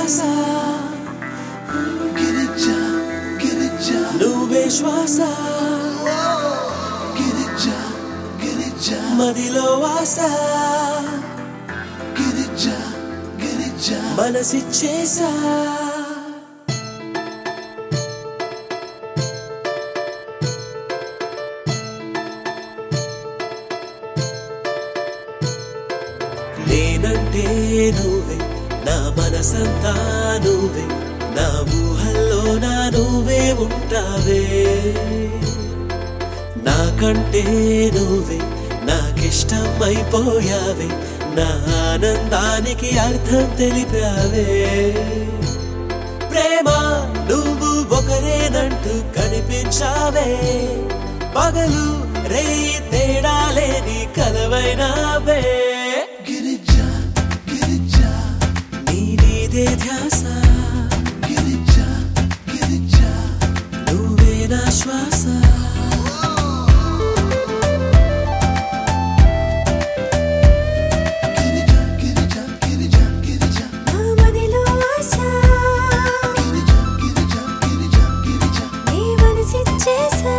శ్వాస గిరిజా గిరిజా నువ్వే శ్వాస గిరిజా గిరిజా మదిలో వాస గిరిజా గిరిజా మనసిచ్చేసా నేనంటే నువ్వే నా మనసంతా నువ్వే నా ఊహల్లో నా నువ్వే ఉంటావే నాకంటే నువ్వే నాకిష్టం అయిపోయావే నా ఆనందానికి అర్థం తెలిపావే ప్రేమ నువ్వు ఒకరేనంటూ కనిపించావే పగలు రేయి తేడా లేని కలవైనావే గిరిజా గిరిజా నీ నీదే ధ్యాస గిరిజా గిరిజా నువ్వే నా శ్వాస గిరిజా గిరిజా గిరిజా గిరిజా నా మదిలో ఆశ గిరిజా గిరిజా గిరిజా గిరిజా నీ మనసిచ్చేసా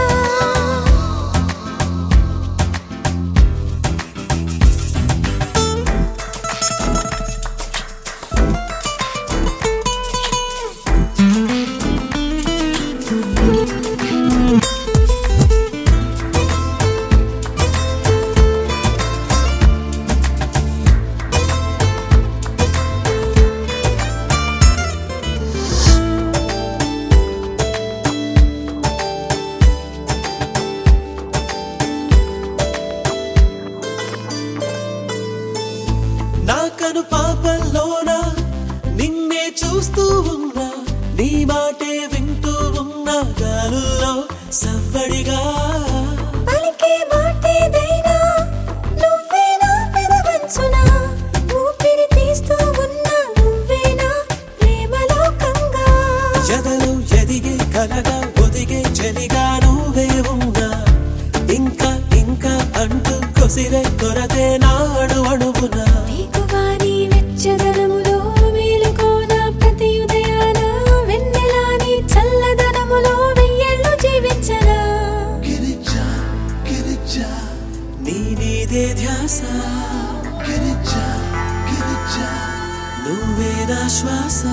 నా కను పాపంలోన నిన్నే చూస్తూ ఉన్నా నీ మాటే వింటూ ఉన్నా గాలుల్లో సవ్వడిగా పలికే మాటేదైనా నువ్వే నా పెదవంచునా ఊపిరి తీస్తూ ఉన్నా నువ్వే నా ప్రేమలోకంగా ఎదలు ఎదిగే కలగా ఒదిగే చలిగా నువ్వే ఉన్నా ఇంకా ఇంకా అంటూ కొసిరే కొరతే నాడు అణువునా నీకువాని వెచ్చదనములో మేలుకోన ప్రతి ఉదయాన వెన్నెలాని చల్లదనములో వెయ్యేళ్ళు జీవించనా గిరిజా గిరిజా నీ నీదే ధ్యాస గిరిజా గిరిజా నువ్వే నా శ్వాస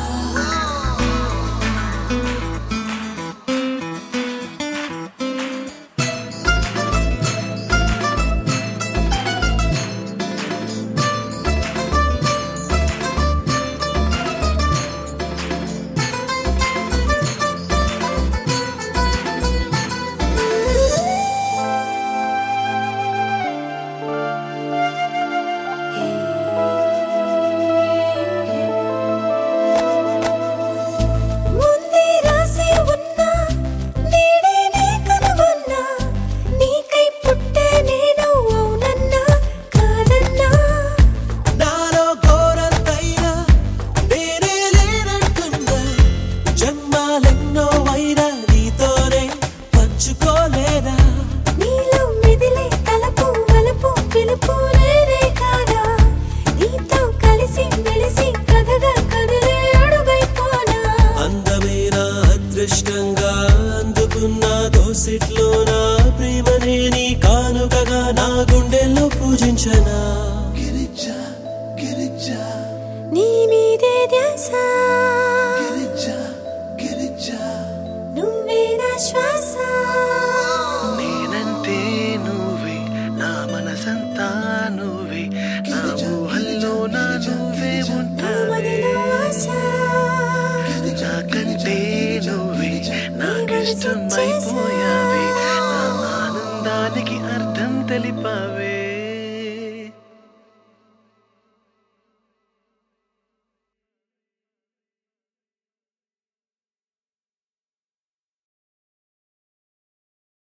ముందే రాసి ఉన్నా నేడే నీ కనుగొన్నా నీకై పుట్టే నేను అవునన్నా కాదన్నా నాలో ఘోరంతైనా నేనే లేనంటున్నా జన్మాలెన్నో అయినా నీతోనే పంచుకోలేదా నీలో మెదిలే తలపు వలపు పిలుపు నేనే కాదా నీతో కలిసి మెలిసి కథగా కదిలే అడుగైపోనా అందమైన అదృష్టంగా అందుకున్న దోసిట్లో నా ప్రేమనే నీ కానుకగా నా గుండెల్లో పూజించనా గిరిజా గిరిజా నీ మీదే ధ్యాస గిరిజా గిరిజా నువ్వే నా శ్వాస నేనంటే నువ్వే నా మనసంతా నువ్వే నా ఊహల్లో నా నువ్వే నా ఉంటావే మదిలో ఆశ నాకంటే నువ్వే నాకిష్టం అయిపోయావే నా ఆనందానికి అర్థం తెలిపావే